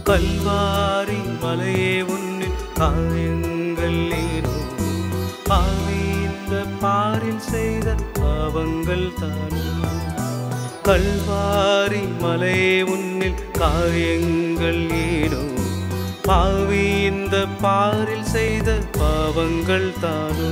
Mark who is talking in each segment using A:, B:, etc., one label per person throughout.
A: கல்வாரி மலையே உன்னின் காயங்கள் ஏனோ பாவி இந்த பாரில் செய்த பாவங்கள் தானோ கல்வாரி மலையே உன்னில் காயங்கள் ஏனோ பாவி இந்த பாரில் செய்த பாவங்கள் தானோ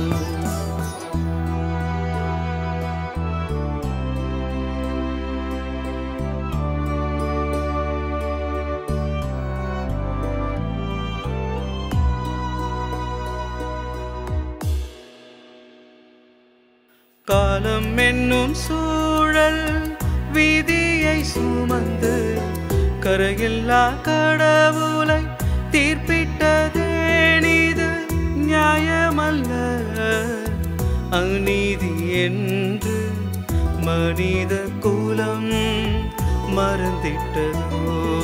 A: காலம் என்னும் சூழல் விதியை சுமந்து கரையில்லா கடவுளை தீர்ப்பிட்டதேனிது நியாயமல்ல அநீதி என்று மனித குலம் மறந்திட்டதோ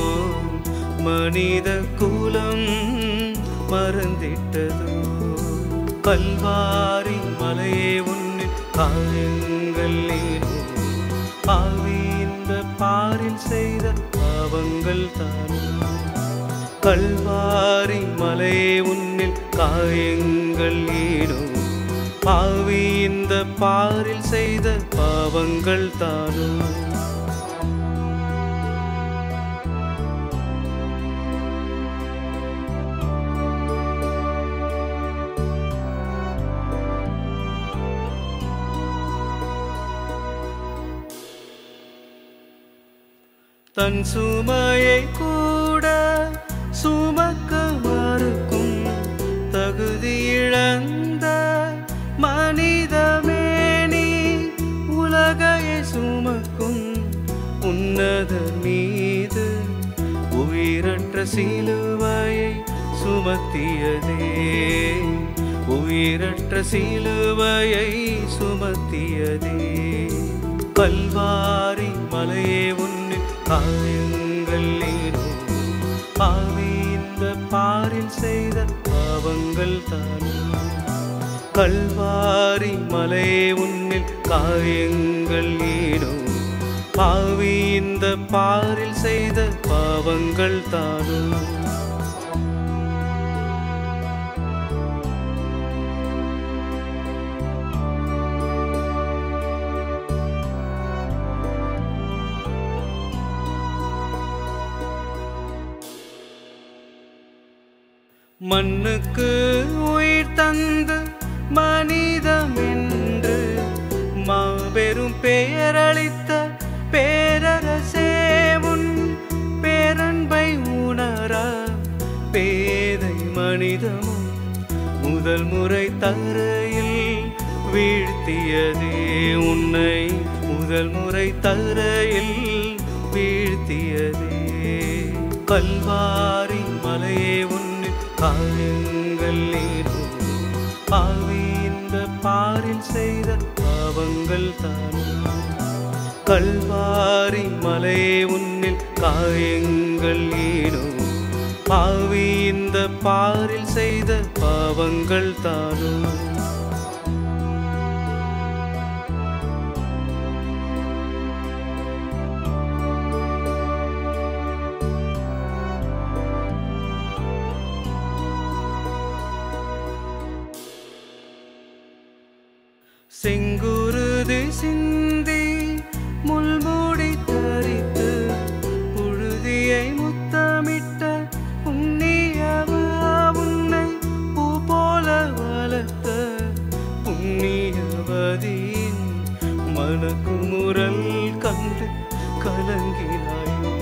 A: மனித குலம் மறந்திட்டதோ கல்வாரி மலையே உன்னின் காயங்கள் ஏனோ பாவி இந்த பாரில் செய்த பாவங்கள் தானோ கல்வாரி மலையே உன்னில் காயங்கள் ஏனோ பாவி இந்த பாரில் செய்த பாவங்கள் தானோ தன் சுமையை கூட சுமக்க மறுக்கும் தகுதி இழந்த மனிதமேனி உலகையை சுமக்கும் உன்னதர் மீது உயிரற்ற சிலுவையை சுமத்தியதே உயிரற்ற சிலுவையை சுமத்தியதே கல்வாரி மலையே உன்னு காயங்கள் ஏனோ பாவி இந்த பாரில் செய்த பாவங்கள் தானோ கல்வாரி மலையே உன்னில் காயங்கள் ஏனோ பாவி இந்த பாரில் செய்த பாவங்கள் தானோ மண்ணுக்கு உயிர் தந்து மனிதம் என்று மாபெரும் பெயரளித்த பேரரசே உன் பேரன்பை உணரா பேதை மனிதமும் முதல் முறை தரையில் வீழ்த்தியதே உன்னை முதல் முறை தரையில் வீழ்த்தியதே கல்வாரி மலையே உன்னு காயங்கள் ஏனோ பாவி இந்த பாரில் செய்த பாவங்கள் தானோ கல்வாரி மலையே உன்னில் காயங்கள் ஏனோ பாவி இந்த பாரில் செய்த பாவங்கள் தானோ செங்குருதி சிந்தி முள்மூடி தரித்து புழுதியை முத்தமிட்ட புண்ணியவா உன்னை பூ போல வளர்த்த புண்ணியவதியின் மனக்குமுறல் கண்டு கலங்கினாயோ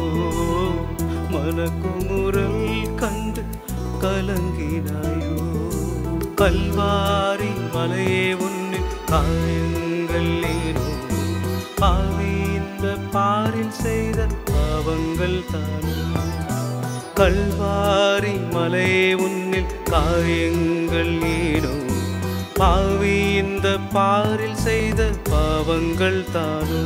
A: மனக்குமுறல் கண்டு கலங்கினாயோ கல்வாரி மலையே உன்னு காயங்கள் ஏனோ பாவி இந்த பாரில் செய்த பாவங்கள் தானோ கல்வாரி மலையே உன்னில் காயங்கள் ஏனோ பாவி இந்த பாரில் செய்த பாவங்கள் தானோ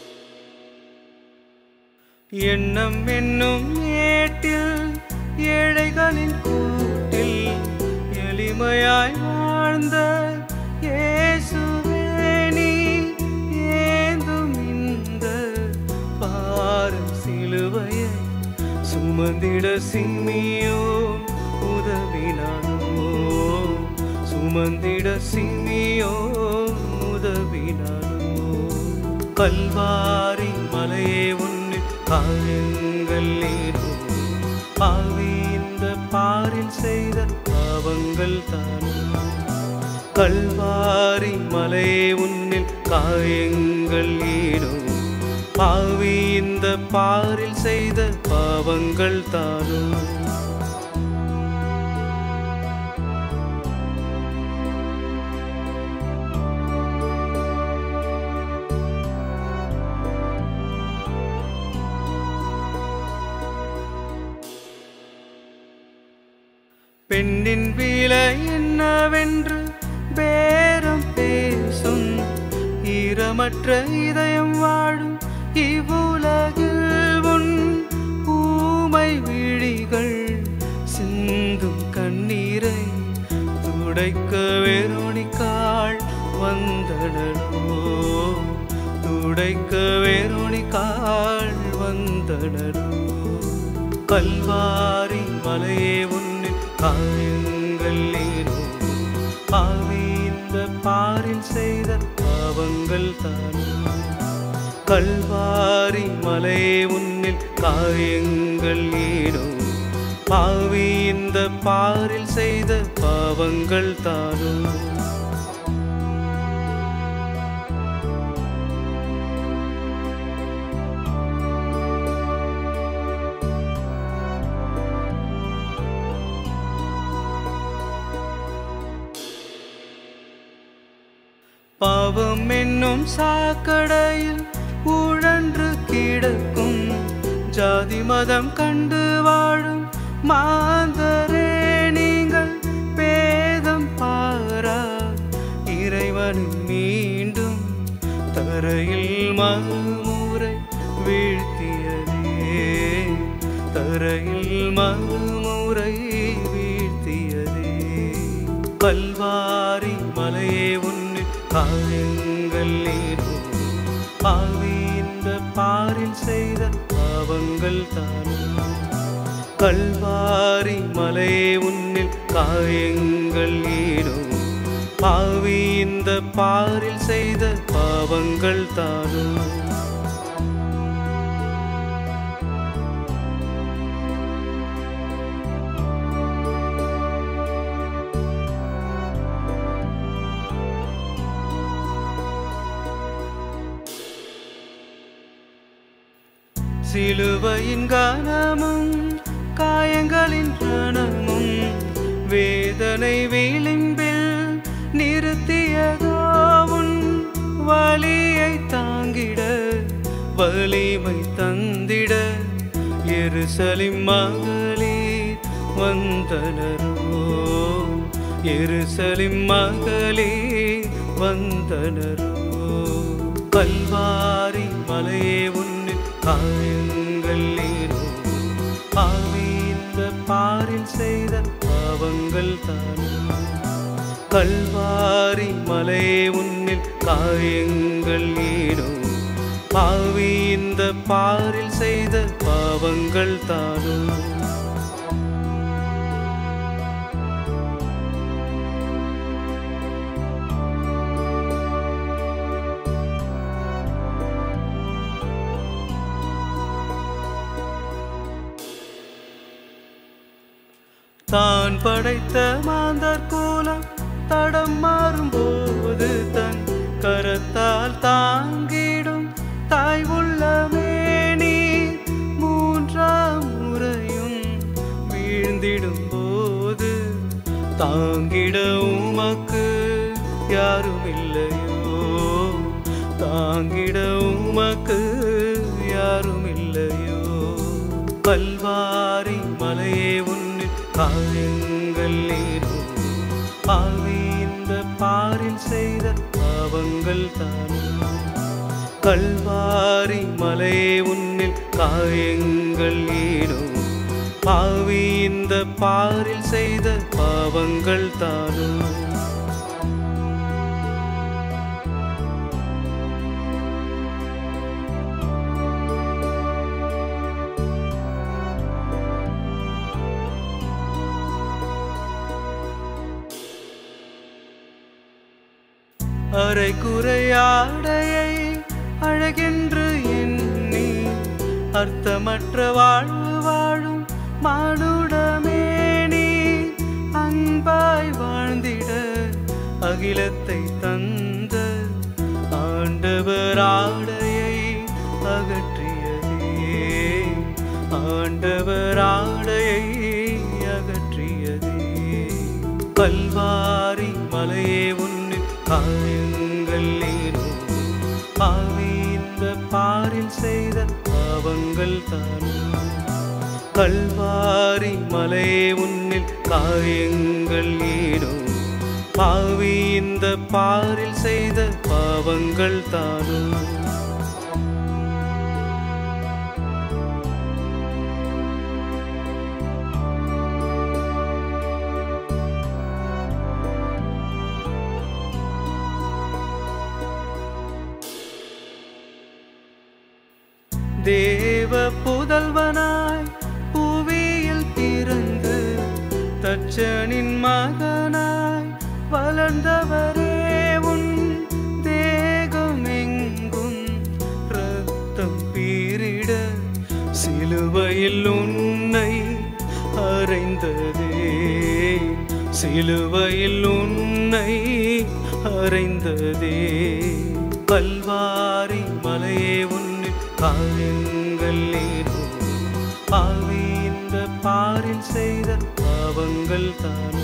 A: எண்ணம் என்னும் ஏட்டில் எழ காயங்களின் கூட்டில் எளிமையாய் வாழ்ந்த இயேசுவே நீ ஏந்தும் இந்த பாரம் சிலுவையை சுமந்திட சிம்மியோ உதவினானோ சுமந்திட சிம்மியோ உதவினானோ கல்வாரி மலையே உன்னு காயங்கள் ஏனோ பாவி இந்த பாரில் செய்த பாவங்கள் தானோ கல்வாரி மலையே உன்னில் காயங்கள் ஏனோ பாவி இந்த பாரில் செய்த பாவங்கள் தானோ பெண்ணின் விலை என்னவென்று பேரம் பேசும் ஈரமற்ற இதயம் வாழும் இவ்வுலகில் உன் ஊமை விழிகள் சிந்தும் கண்ணீரை துடைக்க வேரோணிக்காள் வந்தனோ துடைக்க வேரோணிக்காள் வந்தனோ கல்வாரி மலையே உன்னில் காயங்கள் ஏனோ பாவி இந்த பாரில் செய்த பாவங்கள் தானோ கல்வாரி மலையே உன்னில் காயங்கள் ஏனோ பாவி இந்த பாரில் செய்த பாவங்கள் தானோ பாவம் என்னும் சாக்கடையில் உழன்று கிடக்கும் ஜாதி மதம் கண்டு வாழும் மாந்தரே நீங்கள் பேதம் பாரா இறைவன் மீண்டும் தரையில் மறுமுறை வீழ்த்தியதே தரையில் மறுமுறை வீழ்த்தியதே கல்வாரி மலையே உன்னு காயங்கள் ஏனோ பாவி இந்த பாரில் செய்த பாவங்கள் தானோ கல்வாரி மலையே உன்னில் காயங்கள் ஏனோ பாவி இந்த பாரில் செய்த பாவங்கள் தானோ சிலுவையின் கனமும் காயங்களின் ரணமும் வேதனை விளிம்பில் நிறுத்தியதோவும் வலியை தாங்கிட வலிமை தந்திட எருசலிம் மகளீர் வந்தனரோ எருசலிம் மகளீர் வந்தனரோ கல்வாரி மலையே உன்னு காயங்கள் ஏனோ பாவி இந்த பாரில் செய்த பாவங்கள் தானோ கல்வாரி மலையே உன்னில் காயங்கள் ஏனோ பாவி இந்த பாரில் செய்த பாவங்கள் தானோ தான் படைத்த மாந்தர் கோலம் தடம் மாறும்போது தன் கரத்தால் தாங்கிடும் தாய் உள்ளமே நீ மூன்றாம் முறையும் வீழ்ந்திடும் போது தாங்கிட உமக்கு யாரும் இல்லையோ தாங்கிட உமக்கு யாரும் இல்லையோ கல்வாரி மலையே உன்னு காயங்கள் ஏனோ பாவி இந்த பாரில் செய்த பாவங்கள் தானோ கல்வாரி மலையே உன்னில் காயங்கள் ஏனோ பாவி இந்த பாரில் செய்த பாவங்கள் தானோ அரை குறையாடையை அழகென்று எண்ணி அர்த்தமற்ற வாழ்வு வாழும் மானுடமே நீ அன்பாய் வாழ்ந்திட அகிலத்தை தந்த ஆண்டவர் ஆடையை அகற்றியதே ஆண்டவர் ஆடையை அகற்றியதே கல்வாரி மலையே உன்னின் காயங்கள் ஏனோ பாவி இந்த பாரில் செய்த பாவங்கள் தானோ கல்வாரி மலையே உன்னில் காயங்கள் ஏனோ பாவி இந்த பாரில் செய்த பாவங்கள் தானோ தேவ புதல்வனாய் புவியில் பிறந்து தச்சனின் மகனாய் வளர்ந்தவரே உன் தேகம் எங்கும் ரத்தம் பீரிட சிலுவையில் உன்னை அறைந்ததே சிலுவையில் உன்னை அறைந்ததே கல்வாரி மலையே உன்னில் காயங்கள் ஏனோ பாவி இந்த பாரில் செய்த பாவங்கள் தானோ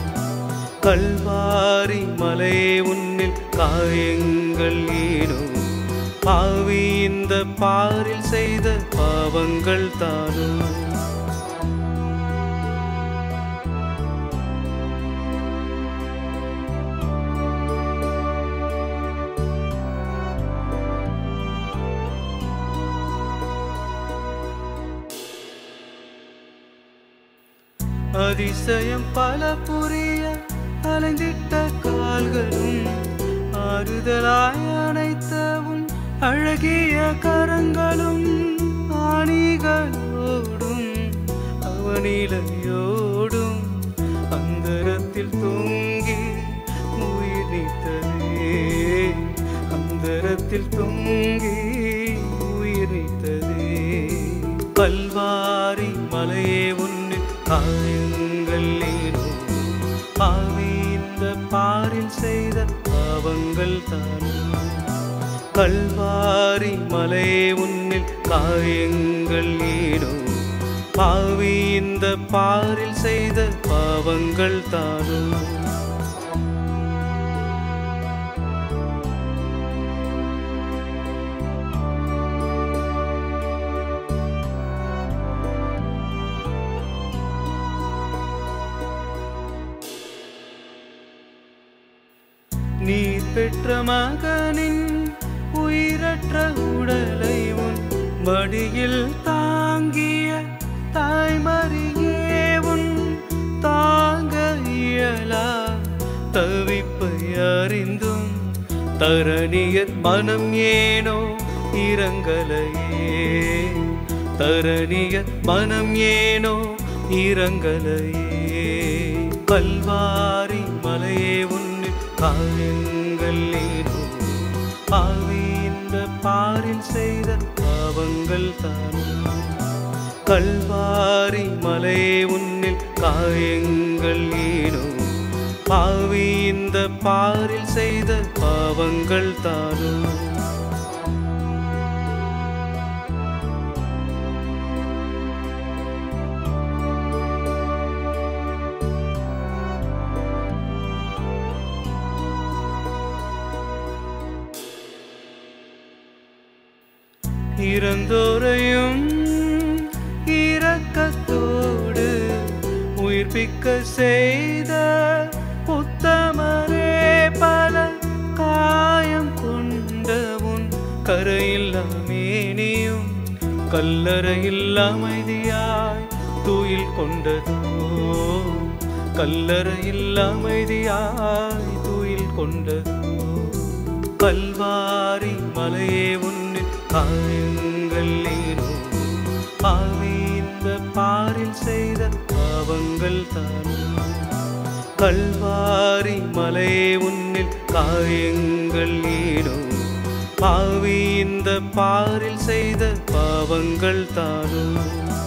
A: கல்வாரி மலையே உன்னில் காயங்கள் ஏனோ பாவி இந்த பாரில் செய்த பாவங்கள் தானோ அதிசயம் பல புரிய அலைந்திட்ட கால்களும் ஆறுதலாய் அணைத்தவும் அழகிய கரங்களும் ஆணிகளோடும் அவனிலையோடும் அந்தரத்தில் தொங்கி உயிர் நீத்ததே அந்தரத்தில் தொங்கி உயிர் நீத்ததே கல்வாரி மலையே உன்னு காயங்கள் ஏனோ பாவி இந்த பாரில் செய்த பாவங்கள் தானோ கல்வாரி மலையே உன்னில் காயங்கள் ஏனோ பாவி இந்த பாரில் செய்த பாவங்கள் தானோ நீர் பெற்ற மகனின் உயிரற்ற உடலை உன் மடியில் தாங்கிய தாய்மறியே உன் தாங்க இயலா தவிப்பை அறிந்தும் தரணியர் மனம் ஏனோ இரங்கலையே தரணியர் மனம் ஏனோ இரங்கலையே கல்வாரி மலையே உன்னு காயங்கள் ஏனோ பாவி இந்த பாரில் செய்த பாவங்கள் தானோ கல்வாரி மலையே உன்னில் காயங்கள் ஏனோ பாவி இந்த பாரில் செய்த பாவங்கள் தானோ இறந்தோரையும் இரக்கத்தோடு உயிர்ப்பிக்க செய்த உத்தமரே பல காயம் கொண்ட உன் கரையில் மேனியும் கல்லறையில் அமைதியாய் துயில் கொண்டதோ கல்லறையில் அமைதியாய் துயில் கொண்டதோ கல்வாரி மலையே உன்னில் காயங்கள் ஏனோ பாவி இந்த பாரில் செய்த பாவங்கள் தானோ கல்வாரி மலையே உன்னில் காயங்கள் ஏனோ பாவி இந்த பாரில் செய்த பாவங்கள் தானோ